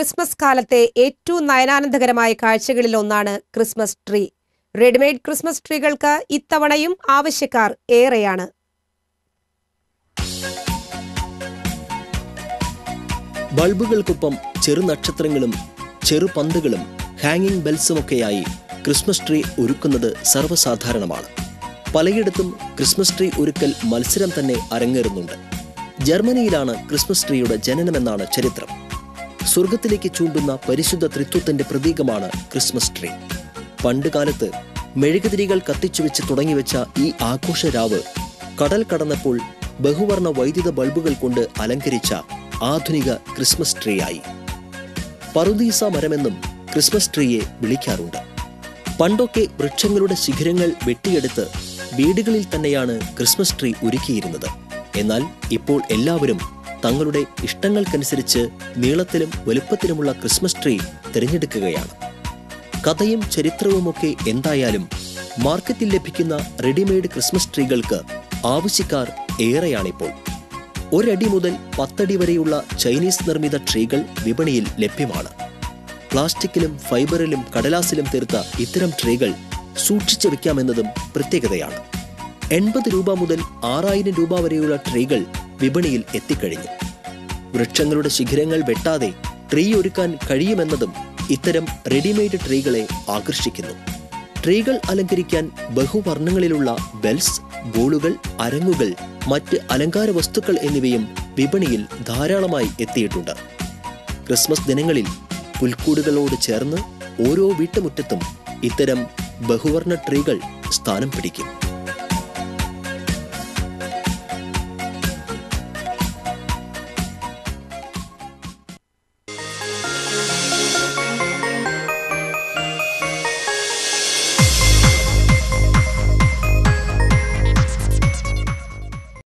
Christmas കാലത്തെ ഏറ്റവും നയനാനന്ദകരമായ കാഴ്ചകളിൽ ഒന്നാണ് ക്രിസ്മസ് ട്രീ റെഡിമെയ്ഡ് ക്രിസ്മസ് ട്രീകൾക്ക് ഇത്തവണയും ആവശ്യക്കാർ ഏറെയാണ് ബൾബുകൾക്കൊപ്പം ചെറുനക്ഷത്രങ്ങളും ചെറുപന്തുകളും ഹാങ്ങിങ് ബെൽസുമൊക്കെയായി ക്രിസ്മസ് ട്രീ ഒരുക്കുന്നത് സർവ്വസാധാരണമാണ് പലയിടത്തും ക്രിസ്മസ് ട്രീ ഒരുക്കൽ മത്സരം തന്നെ അരങ്ങേറുന്നുണ്ട് ജർമ്മനിയിലാണ് ക്രിസ്മസ് ട്രീയുടെ ജനനമെന്നാണ് ചരിത്രം സ്വർഗത്തിലേക്ക് ചൂണ്ടുന്ന പരിശുദ്ധ ത്രിത്വത്തിന്റെ പ്രതീകമാണ് ക്രിസ്മസ് ട്രീ പണ്ടുകാലത്ത് മെഴുകുതിരികൾ കത്തിച്ചു വെച്ച് തുടങ്ങിവെച്ച ഈ ആഘോഷരാവ് കടൽ കടന്നപ്പോൾ ബഹുവർണ വൈദ്യുത ബൾബുകൾ കൊണ്ട് അലങ്കരിച്ച ആധുനിക ക്രിസ്മസ് ട്രീ ആയി പറുദീസ മരമെന്നും ക്രിസ്മസ് ട്രീയെ വിളിക്കാറുണ്ട് പണ്ടൊക്കെ വൃക്ഷങ്ങളുടെ ശിഖരങ്ങൾ വെട്ടിയെടുത്ത് വീടുകളിൽ തന്നെയാണ് ക്രിസ്മസ് ട്രീ ഒരുക്കിയിരുന്നത് എന്നാൽ ഇപ്പോൾ എല്ലാവരും തങ്ങളുടെ ഇഷ്ടങ്ങൾക്കനുസരിച്ച് നീളത്തിലും വലുപ്പത്തിലുമുള്ള ക്രിസ്മസ് ട്രീ തിരഞ്ഞെടുക്കുകയാണ് കഥയും ചരിത്രവുമൊക്കെ എന്തായാലും മാർക്കറ്റിൽ ലഭിക്കുന്ന റെഡിമെയ്ഡ് ക്രിസ്മസ് ട്രീകൾക്ക് ആവശ്യക്കാർ ഏറെയാണിപ്പോൾ ഒരടി മുതൽ പത്തടി വരെയുള്ള ചൈനീസ് നിർമ്മിത ട്രീകൾ വിപണിയിൽ ലഭ്യമാണ് പ്ലാസ്റ്റിക്കിലും ഫൈബറിലും കടലാസിലും തീർത്ത ഇത്തരം ട്രീകൾ സൂക്ഷിച്ചു വെക്കാമെന്നതും പ്രത്യേകതയാണ് എൺപത് രൂപ മുതൽ ആറായിരം രൂപ വരെയുള്ള ട്രീകൾ വിപണിയിൽ എത്തിക്കഴിഞ്ഞു വൃക്ഷങ്ങളുടെ ശിഖരങ്ങൾ വെട്ടാതെ ട്രീ ഒരുക്കാൻ കഴിയുമെന്നതും ഇത്തരം റെഡിമെയ്ഡ് ട്രീകളെ ആകർഷിക്കുന്നു ട്രീകൾ അലങ്കരിക്കാൻ ബഹുവർണ്ണങ്ങളിലുള്ള ബെൽസ് ബോളുകൾ അരങ്ങുകൾ മറ്റ് അലങ്കാര വസ്തുക്കൾ എന്നിവയും വിപണിയിൽ ധാരാളമായി എത്തിയിട്ടുണ്ട് ക്രിസ്മസ് ദിനങ്ങളിൽ പുൽക്കൂടുകളോട് ചേർന്ന് ഓരോ വീട്ടുമുറ്റത്തും ഇത്തരം ബഹുവർണ്ണ ട്രീകൾ സ്ഥാനം പിടിക്കും